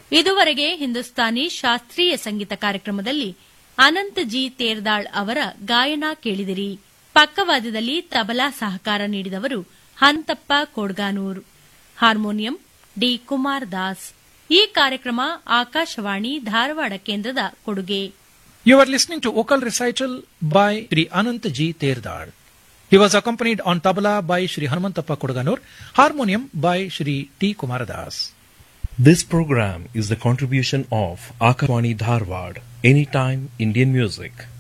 ಇದುವರೆಗೆ ಹಿಂದೂಸ್ತಾನಿ ಶಾಸ್ತ್ರೀಯ ಸಂಗೀತ ಕಾರ್ಯಕ್ರಮದಲ್ಲಿ ಅನಂತ್ ಜಿ ತೇರ್ದಾಳ್ ಅವರ ಗಾಯನ ಕೇಳಿದಿರಿ ಪಕ್ಕವಾದ್ಯದಲ್ಲಿ ತಬಲಾ ಸಹಕಾರ ನೀಡಿದವರು ಹಂತಪ್ಪ ಕೋಡ್ಗಾನೂರ್ ಹಾರ್ಮೋನಿಯಂ ಡಿ ಕುಮಾರ್ ದಾಸ್ ಈ ಕಾರ್ಯಕ್ರಮ ಆಕಾಶವಾಣಿ ಧಾರವಾಡ ಕೇಂದ್ರದ ಕೊಡುಗೆ You are listening to vocal recital by Sri Anant G. Terdar. He was accompanied on tabla by Sri Hanumantappa Kodaganur, harmonium by Sri T. Kumaradas. This program is the contribution of Akawani Dharwad, Anytime Indian Music.